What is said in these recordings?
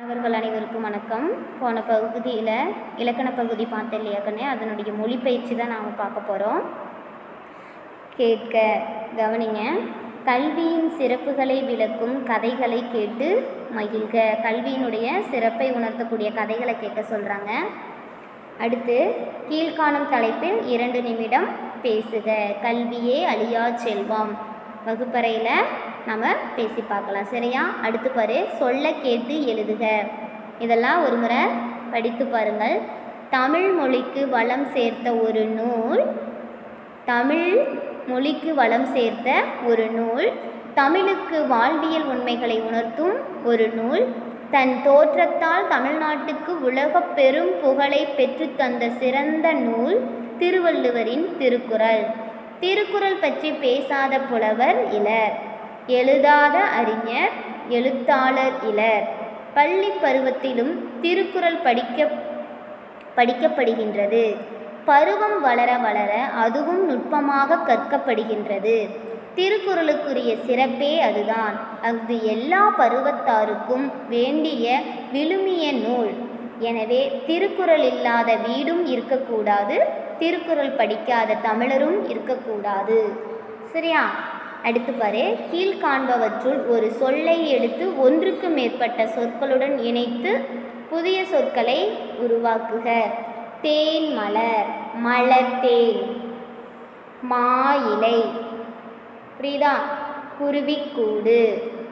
மாணவர்கள் அனைவருக்கும் வணக்கம் போன பகுதியில் இலக்கண பகுதி பார்த்தேன் இல்லையா கண்ணே அதனுடைய மொழிபெயர்ச்சி தான் நாம் பார்க்க போகிறோம் கேட்க கவனிங்க கல்வியின் சிறப்புகளை விளக்கும் கதைகளை கேட்டு மகிழ்க கல்வியினுடைய சிறப்பை உணர்த்தக்கூடிய கதைகளை கேட்க சொல்கிறாங்க அடுத்து கீழ்காணும் தலைப்பில் இரண்டு நிமிடம் பேசுக கல்வியே அழியா செல்வம் வகுப்பறையில் நம்ம பேசி பார்க்கலாம் சரியா அடுத்து பாரு சொல்ல கேட்டு எழுதுக இதெல்லாம் ஒரு முறை படித்து பாருங்கள் தமிழ் மொழிக்கு வளம் சேர்த்த ஒரு நூல் தமிழ் மொழிக்கு வளம் சேர்த்த ஒரு நூல் தமிழுக்கு வாழ்வியல் உண்மைகளை உணர்த்தும் ஒரு நூல் தன் தோற்றத்தால் தமிழ்நாட்டுக்கு உலகப் பெரும் புகழை பெற்றுத்தந்த சிறந்த நூல் திருவள்ளுவரின் திருக்குறள் திருக்குறள் பற்றி பேசாத புலவர் இலர் எழுதாத அறிஞர் எழுத்தாளர் இலர் பள்ளி பருவத்திலும் திருக்குறள் படிக்க படிக்கப்படுகின்றது பருவம் வளர வளர அதுவும் நுட்பமாக கற்கப்படுகின்றது திருக்குறளுக்குரிய சிறப்பே அதுதான் அது எல்லா பருவத்தாருக்கும் வேண்டிய விழுமிய நூல் எனவே திருக்குறள் இல்லாத வீடும் இருக்கக்கூடாது திருக்குறள் படிக்காத தமிழரும் இருக்கக்கூடாது சரியா அடுத்து பாரு கீழ்காண்பவற்றுள் ஒரு சொல்லை எடுத்து ஒன்றுக்கு மேற்பட்ட சொற்களுடன் இணைத்து புதிய சொற்களை உருவாக்குக தேன் மலர் மலர் தேன் மா இலை புரியுதா குருவிக்கூடு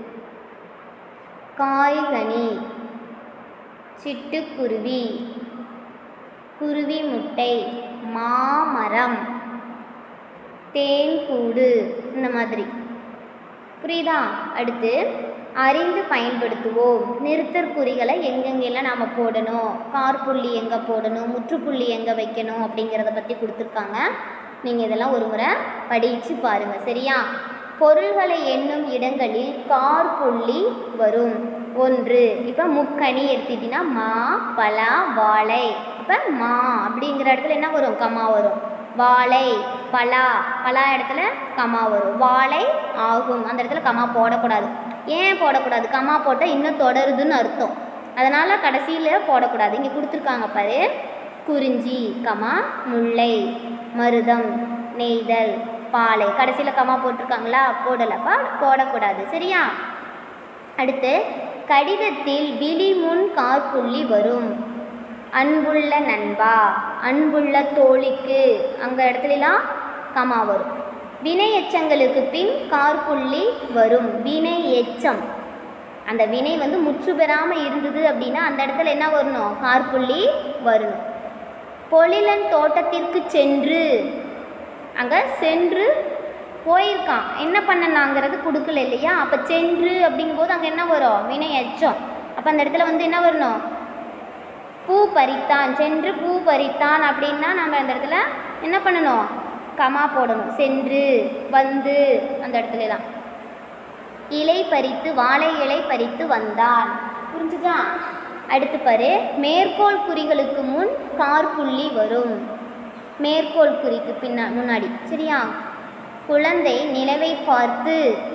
காய்கனி சிட்டுக்குருவி குருவி முட்டை மாமரம் தேன்கூடு இந்த மாதிரி புரியுதா அடுத்து அறிந்து பயன்படுத்துவோம் நிறுத்தற்குறிகளை எங்கெங்கெல்லாம் நாம் போடணும் கார்புள்ளி எங்கே போடணும் முற்றுப்புள்ளி எங்கே வைக்கணும் அப்படிங்கிறத பற்றி கொடுத்துருக்காங்க நீங்கள் இதெல்லாம் ஒரு முறை படித்து பாருங்கள் சரியா பொருள்களை எண்ணும் இடங்களில் கார்புள்ளி வரும் ஒன்று இப்போ முக்கணி எடுத்துக்கிட்டிங்கன்னா மா பலா வாழை இப்போ மா அப்படிங்கிற இடத்துல என்ன வரும் கமா வரும் வாழை பலா பலா இடத்துல கமா வரும் வாழை ஆகும் அந்த இடத்துல கமா போடக்கூடாது ஏன் போடக்கூடாது கமா போட்டால் இன்னும் தொடருதுன்னு அர்த்தம் அதனால் கடைசியில் போடக்கூடாது இங்கே கொடுத்துருக்காங்க பாரு குறிஞ்சி கமா முல்லை மருதம் நெய்தல் பாலை கடைசியில் கமா போட்டிருக்காங்களா போடலப்பா போடக்கூடாது சரியா அடுத்து கடிதத்தில் விழி முன் கார்புள்ளி வரும் அன்புள்ள நண்பா அன்புள்ள தோழிக்கு அங்கே இடத்துலலாம் கமா வரும் வினை எச்சங்களுக்கு பின் கார்புள்ளி வரும் வினை எச்சம் அந்த வினை வந்து முற்று பெறாமல் இருந்தது அப்படின்னா அந்த இடத்துல என்ன வரணும் கார்புள்ளி வரணும் பொழிலன் தோட்டத்திற்கு சென்று அங்கே சென்று போயிருக்கான் என்ன பண்ணனாங்கிறது கொடுக்கல இல்லையா அப்போ சென்று அப்படிங்கும்போது அங்கே என்ன வரும் வினை எச்சம் அப்போ அந்த இடத்துல வந்து என்ன வரணும் பூ பறித்தான் சென்று பூ பறித்தான் அப்படின்னா நம்ம அந்த இடத்துல என்ன பண்ணணும் கமா போடணும் சென்று வந்து அந்த இடத்துலலாம் இலை பறித்து வாழை இலை பறித்து வந்தான் புரிஞ்சுதா அடுத்து பாரு மேற்கோள் குறிகளுக்கு முன் கார்புள்ளி வரும் மேற்கோள் குறிக்கு பின்னா முன்னாடி சரியா குழந்தை நிலவை பார்த்து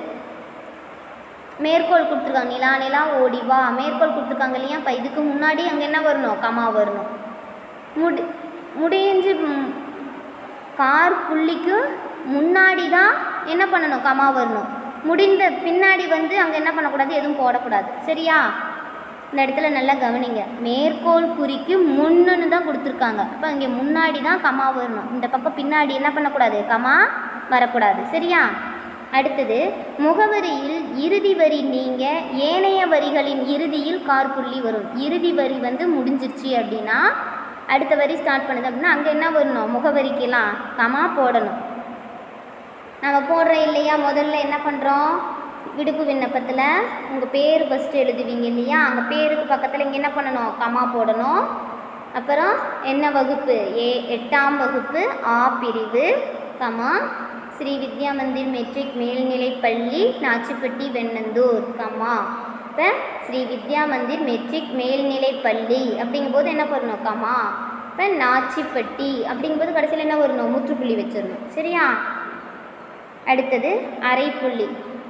மேற்கோள் கொடுத்துருக்காங்க நிலா நிலா ஓடி வா மேற்கோள் கொடுத்துருக்காங்க இல்லையா இப்போ இதுக்கு முன்னாடி அங்கே என்ன வரணும் கமா வரணும் முடி முடிஞ்சு கார் புள்ளிக்கு முன்னாடி தான் என்ன பண்ணணும் கமா வரணும் முடிந்த பின்னாடி வந்து அங்கே என்ன பண்ணக்கூடாது எதுவும் போடக்கூடாது சரியா இந்த இடத்துல நல்லா கவனிங்க மேற்கோள் குறிக்கு முன்னுன்னு தான் கொடுத்துருக்காங்க அப்போ இங்கே முன்னாடி தான் கமா வரணும் இந்த பக்கம் பின்னாடி என்ன பண்ணக்கூடாது கமா வரக்கூடாது சரியா அடுத்தது முகவரியில் இறுதி வரி நீங்க ஏனைய வரிகளின் இறுதியில் கார்புள்ளி வரும் இறுதி வரி வந்து முடிஞ்சிருச்சு அப்படின்னா அடுத்த வரி ஸ்டார்ட் பண்ணுது அப்படின்னா அங்கே என்ன வரணும் முகவரிக்கெல்லாம் கமா போடணும் நம்ம போடுறோம் இல்லையா முதல்ல என்ன பண்ணுறோம் விடுப்பு விண்ணப்பத்தில் உங்கள் பேர் ஃபஸ்ட்டு எழுதுவீங்க இல்லையா அங்கே பேருக்கு பக்கத்தில் இங்கே என்ன பண்ணணும் கமா போடணும் அப்புறம் என்ன வகுப்பு ஏ எட்டாம் வகுப்பு ஆ பிரிவு கமா ஸ்ரீ வித்யா மந்திர் மெட்ரிக் மேல்நிலைப் பள்ளி நாச்சிப்பட்டி வெண்ணந்தூர் கமா இப்போ ஸ்ரீ வித்யா மந்திர் மெட்ரிக் மேல்நிலைப் பள்ளி அப்படிங்கும்போது என்ன பண்ணணும் கமா இப்போ நாச்சிப்பட்டி அப்படிங்கும்போது கடைசியில் என்ன வரணும் முற்றுப்புள்ளி வச்சிடணும் சரியா அடுத்தது அரைப்புள்ளி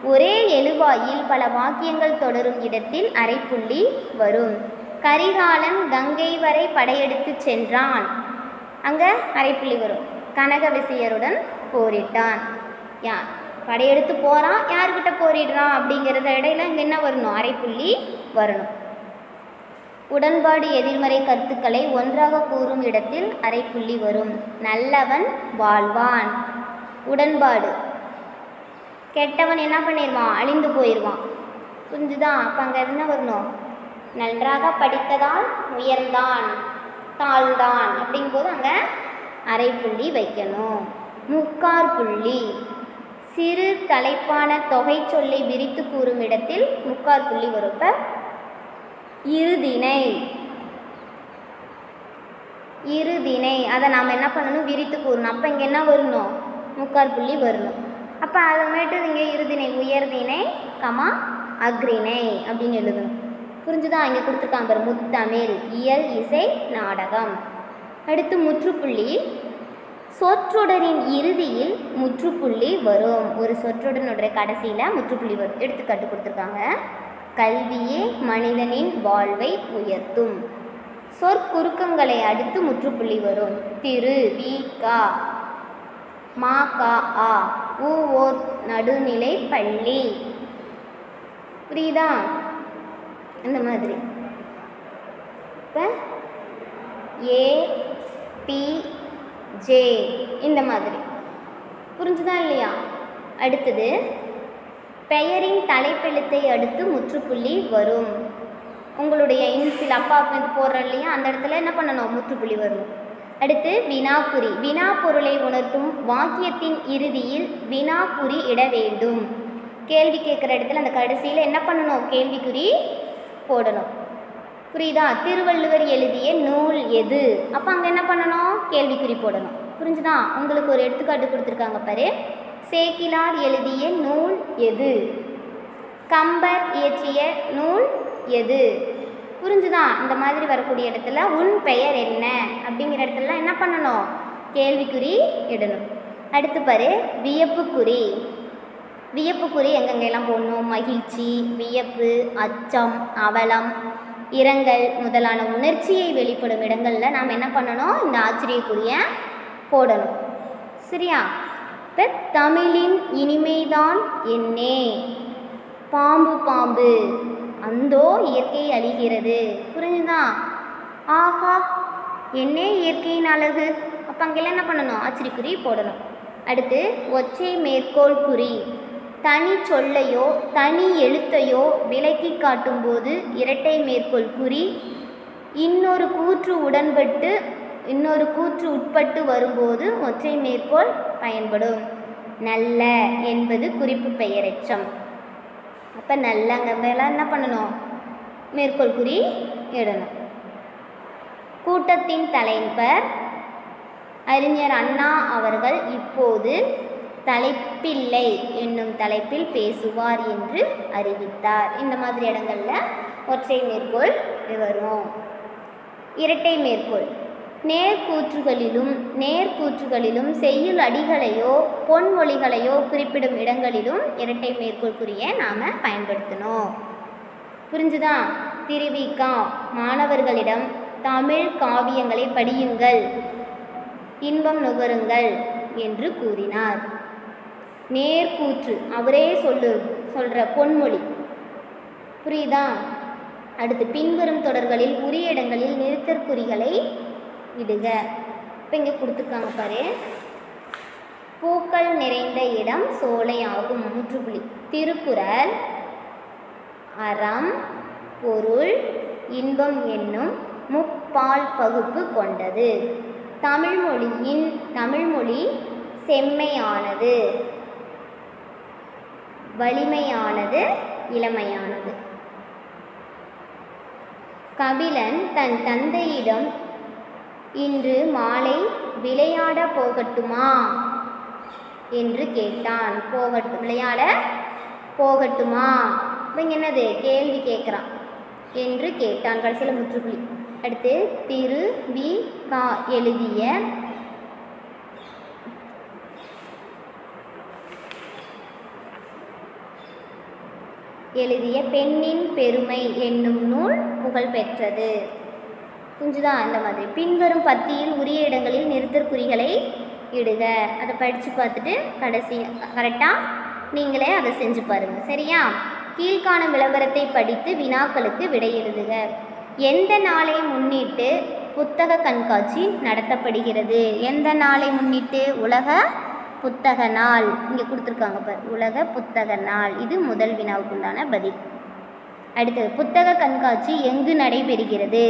ஒரே எழுவாயில் பல வாக்கியங்கள் தொடரும் இடத்தில் அரைப்புள்ளி வரும் கரிகாலன் கங்கை வரை படையெடுத்துச் சென்றான் அங்கே அரைப்புள்ளி வரும் கனக விசையருடன் போரிட்டான் யா படையெடுத்து போகிறான் யார்கிட்ட போரிடுறான் அப்படிங்கிறத இடையில இங்கே என்ன வரணும் அரைப்புள்ளி வரணும் உடன்பாடு எதிர்மறை கருத்துக்களை ஒன்றாக கூறும் இடத்தில் அரைப்புள்ளி வரும் நல்லவன் வாழ்வான் உடன்பாடு கெட்டவன் என்ன பண்ணிடுவான் அழிந்து போயிடுவான் புரிஞ்சுதா அப்போ அங்கே என்ன வரணும் நன்றாக படித்ததால் உயர்ந்தான் தாழ்ந்தான் அப்படிங்கும்போது அங்கே அரைப்புள்ளி வைக்கணும் முக்கார் புள்ளி சிறு தலைப்பான தொகை சொல்லை விரித்து கூறும் இடத்தில் முக்கார் புள்ளி வரும் இப்போ இருதினை இருதினை அதை நாம் என்ன பண்ணணும் விரித்து கூறணும் அப்போ இங்கே என்ன வரணும் முக்கால் புள்ளி வரணும் அப்போ அதுமேட்டு இங்கே இருதினை உயர்தினை கமா அக்ரிணை அப்படின்னு எழுதணும் புரிஞ்சுதா இங்கே கொடுத்துருக்காங்க பாரு முத்தமிழ் இயல் இசை நாடகம் அடுத்து முற்றுப்புள்ளி சொற்றொடரின் இறுதியில் முற்றுப்புள்ளி வரும் ஒரு சொற்றொடனுடைய கடைசியில் முற்றுப்புள்ளி வரும் எடுத்துக்காட்டு கொடுத்துருக்காங்க கல்வியே மனிதனின் வாழ்வை உயர்த்தும் சொற்குறுக்கங்களை அடுத்து முற்றுப்புள்ளி வரும் திரு வி கா மா கா ஆ உ ஓர் நடுநிலை பள்ளி புரியுதா இந்த மாதிரி இப்போ ஏ பி ஜே இந்த மாதிரி புரிஞ்சுதா இல்லையா அடுத்தது பெயரின் தலைப்பெழுத்தை அடுத்து முற்றுப்புள்ளி வரும் உங்களுடைய இன்சில் அப்பா வந்து போடுறோம் இல்லையா அந்த இடத்துல என்ன பண்ணணும் முற்றுப்புள்ளி வரும் அடுத்து வினாக்குறி வினா பொருளை உணர்த்தும் வாக்கியத்தின் இறுதியில் வினாக்குறி இட வேண்டும் கேள்வி கேட்குற இடத்துல அந்த கடைசியில் என்ன பண்ணணும் கேள்விக்குறி போடணும் புரியுதா திருவள்ளுவர் எழுதிய நூல் எது அப்போ அங்கே என்ன பண்ணணும் கேள்விக்குறி போடணும் புரிஞ்சுதா உங்களுக்கு ஒரு எடுத்துக்காட்டு கொடுத்துருக்காங்க பாரு சேக்கிலார் எழுதிய நூல் எது கம்பர் இயற்றிய நூல் எது புரிஞ்சுதா இந்த மாதிரி வரக்கூடிய இடத்துல உன் பெயர் என்ன அப்படிங்கிற இடத்துல என்ன பண்ணணும் கேள்விக்குறி இடணும் அடுத்து பாரு வியப்புக்குறி வியப்புக்குறி எங்கெங்கெல்லாம் போடணும் மகிழ்ச்சி வியப்பு அச்சம் அவலம் இரங்கல் முதலான உணர்ச்சியை வெளிப்படும் இடங்களில் நாம் என்ன பண்ணணும் இந்த ஆச்சரியக்குரிய போடணும் சரியா இப்போ தமிழின் இனிமைதான் என்னே பாம்பு பாம்பு அந்தோ இயற்கை அழிகிறது புரிஞ்சுதா ஆஹா என்னே இயற்கையின் அழகு அப்போ அங்கெல்லாம் என்ன பண்ணணும் ஆச்சரியக்குறி போடணும் அடுத்து ஒற்றை மேற்கோள் குறி தனி சொல்லையோ தனி எழுத்தையோ விலக்கி காட்டும்போது இரட்டை மேற்கோள் குறி இன்னொரு கூற்று உடன்பட்டு இன்னொரு கூற்று உட்பட்டு வரும்போது ஒற்றை மேற்கோள் பயன்படும் நல்ல என்பது குறிப்பு பெயரெச்சம் அப்போ நல்லங்க மேலே என்ன பண்ணணும் மேற்கோள் குறி இடணும் கூட்டத்தின் தலைவர் அறிஞர் அண்ணா அவர்கள் இப்போது தலைப்பில்லை என்னும் தலைப்பில் பேசுவார் என்று அறிவித்தார் இந்த மாதிரி இடங்களில் ஒற்றை மேற்கோள் வரும் இரட்டை மேற்கோள் நேர்கூற்றுகளிலும் நேர்கூற்றுகளிலும் செய்யுள் அடிகளையோ பொன்மொழிகளையோ குறிப்பிடும் இடங்களிலும் இரட்டை மேற்கோள் குறிய நாம் பயன்படுத்தணும் புரிஞ்சுதா திருவிக்கா மாணவர்களிடம் தமிழ் காவியங்களை படியுங்கள் இன்பம் நுகருங்கள் என்று கூறினார் நேர்கூற்று அவரே சொல்லு சொல்கிற பொன்மொழி புரியுதா அடுத்து பின்வரும் தொடர்களில் உரிய இடங்களில் நிறுத்தற்குறிகளை இடுக இப்போ இங்கே கொடுத்துருக்காங்க பாரு பூக்கள் நிறைந்த இடம் சோலை ஆகும் முற்றுப்புள்ளி திருக்குறள் அறம் பொருள் இன்பம் என்னும் முப்பால் பகுப்பு கொண்டது தமிழ்மொழியின் தமிழ்மொழி செம்மையானது வலிமையானது இளமையானது கபிலன் தன் தந்தையிடம் இன்று மாலை விளையாட போகட்டுமா என்று கேட்டான் போகட்டும் விளையாட போகட்டுமா இவங்க என்னது கேள்வி கேட்குறான் என்று கேட்டான் கடைசியில் முற்றுப்புள்ளி அடுத்து திரு வி கா எழுதிய எழுதிய பெண்ணின் பெருமை என்னும் நூல் புகழ் பெற்றது புரிஞ்சுதா இந்த மாதிரி பின்வரும் பத்தியில் உரிய இடங்களில் நிறுத்தற்குறிகளை இடுக அதை படித்து பார்த்துட்டு கடைசி கரெக்டாக நீங்களே அதை செஞ்சு பாருங்கள் சரியா கீழ்காணும் விளம்பரத்தை படித்து வினாக்களுக்கு விடை எழுதுக எந்த நாளை முன்னிட்டு புத்தக கண்காட்சி நடத்தப்படுகிறது எந்த நாளை முன்னிட்டு உலக புத்தக நாள் இங்கே கொடுத்துருக்காங்க பார் உலக புத்தக நாள் இது முதல் வினாவுக்குண்டான பதில் அடுத்தது புத்தக கண்காட்சி எங்கு நடைபெறுகிறது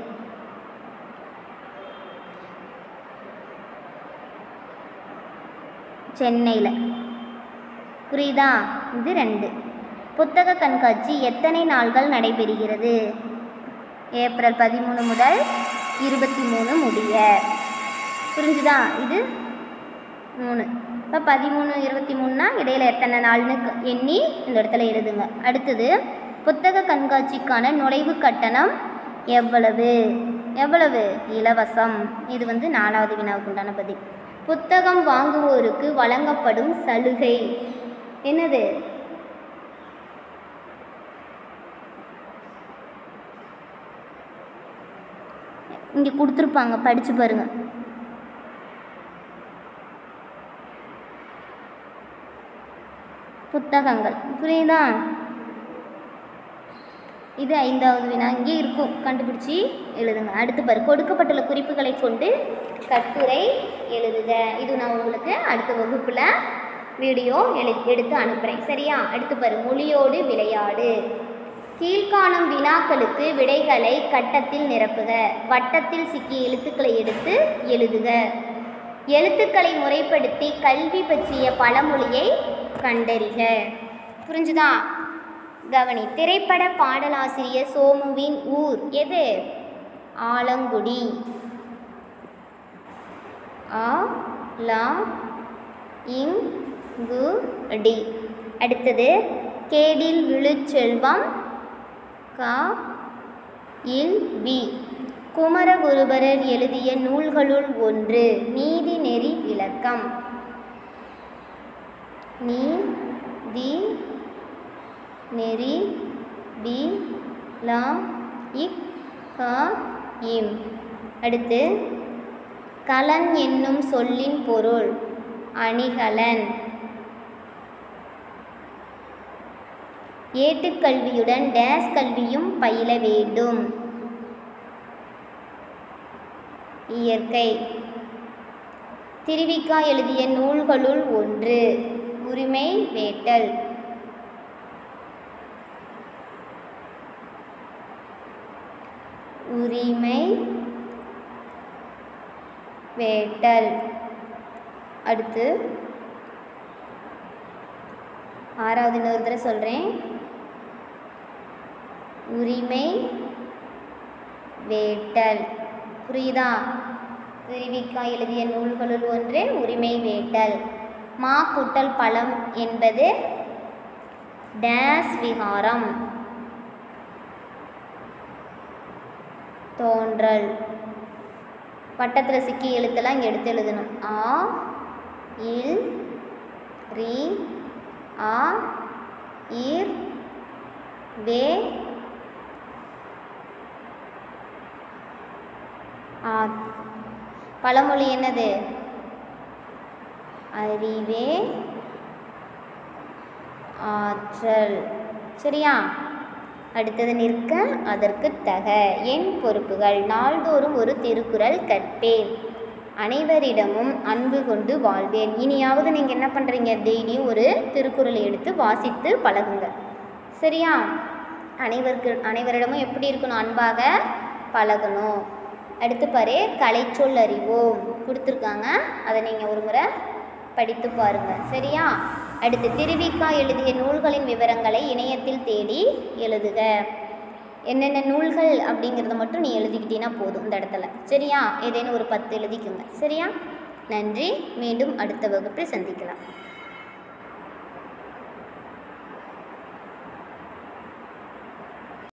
சென்னையில் புரியுதா இது ரெண்டு புத்தக கண்காட்சி எத்தனை நாள்கள் நடைபெறுகிறது ஏப்ரல் பதிமூணு முதல் இருபத்தி மூணு முடிய புரிஞ்சுதா இது மூணு இப்போ பதிமூணு இருபத்தி மூணுனா இடையில எத்தனை நாள்னு க- எண்ணி இந்த இடத்துல எழுதுங்க அடுத்தது புத்தக கண்காட்சிக்கான நுழைவு கட்டணம் எவ்வளவு எவ்வளவு இலவசம் இது வந்து நாலாவது வினாவுக்கு உண்டான பதில் புத்தகம் வாங்குவோருக்கு வழங்கப்படும் சலுகை என்னது இங்கே கொடுத்துருப்பாங்க படித்து பாருங்க புத்தகங்கள் புரியுதா இது ஐந்தாவது வினா இங்கே இருக்கும் கண்டுபிடிச்சி எழுதுங்க அடுத்து பாரு கொடுக்கப்பட்டுள்ள குறிப்புகளை கொண்டு கட்டுரை எழுதுக இது நான் உங்களுக்கு அடுத்த வகுப்பில் வீடியோ எழு எடுத்து அனுப்புகிறேன் சரியா அடுத்து பாரு மொழியோடு விளையாடு கீழ்காணும் வினாக்களுக்கு விடைகளை கட்டத்தில் நிரப்புக வட்டத்தில் சிக்கிய எழுத்துக்களை எடுத்து எழுதுக எழுத்துக்களை முறைப்படுத்தி கல்வி பற்றிய பழமொழியை கண்டறிக புரிஞ்சுதா கவனி திரைப்பட பாடலாசிரியர் சோமுவின் ஊர் எது ஆலங்குடி ஆ லா இங் கு டி அடுத்தது கேடில் விழுச்செல்வம் கா இல் வி குமரகுருபரர் எழுதிய நூல்களுள் ஒன்று நீதிநெறி விளக்கம் நீ தி நெறி டி லா இக் கா இம் அடுத்து கலன் என்னும் சொல்லின் பொருள் அணிகலன் ஏட்டுக்கல்வியுடன் டேஸ் கல்வியும் பயில வேண்டும் இயற்கை திருவிக்கா எழுதிய நூல்களுள் ஒன்று உரிமை வேட்டல் உரிமை வேட்டல் அடுத்து ஆறாவது இன்னொரு தடவை சொல்கிறேன் உரிமை வேட்டல் புரியுதா திருவிக்கா எழுதிய நூல்களுள் ஒன்று உரிமை வேட்டல் மா குட்டல் பழம் என்பது டேஸ் விகாரம் தோன்றல் வட்டத்தில் சிக்கி எழுத்தெல்லாம் இங்கே எடுத்து எழுதணும் ஆ இல் ரி ஆ ஈர் வே ஆ பழமொழி என்னது அறிவே ஆற்றல் சரியா அடுத்தது நிற்க அதற்கு தக என் பொறுப்புகள் நாள்தோறும் ஒரு திருக்குறள் கற்பேன் அனைவரிடமும் அன்பு கொண்டு வாழ்வேன் இனியாவது நீங்கள் என்ன பண்ணுறீங்க டெய்லியும் ஒரு திருக்குறளை எடுத்து வாசித்து பழகுங்க சரியா அனைவருக்கு அனைவரிடமும் எப்படி இருக்கணும் அன்பாக பழகணும் அடுத்து பாரு கலைச்சொல் அறிவோம் கொடுத்துருக்காங்க அதை நீங்கள் ஒரு முறை படித்து பாருங்கள் சரியா அடுத்து திருவிக்கா எழுதிய நூல்களின் விவரங்களை இணையத்தில் தேடி எழுதுக என்னென்ன நூல்கள் அப்படிங்கிறத மட்டும் நீ எழுதிக்கிட்டீங்கன்னா போதும் இந்த இடத்துல சரியா ஏதேனும் ஒரு பத்து எழுதிக்குங்க சரியா நன்றி மீண்டும் அடுத்த வகுப்பில் சந்திக்கலாம்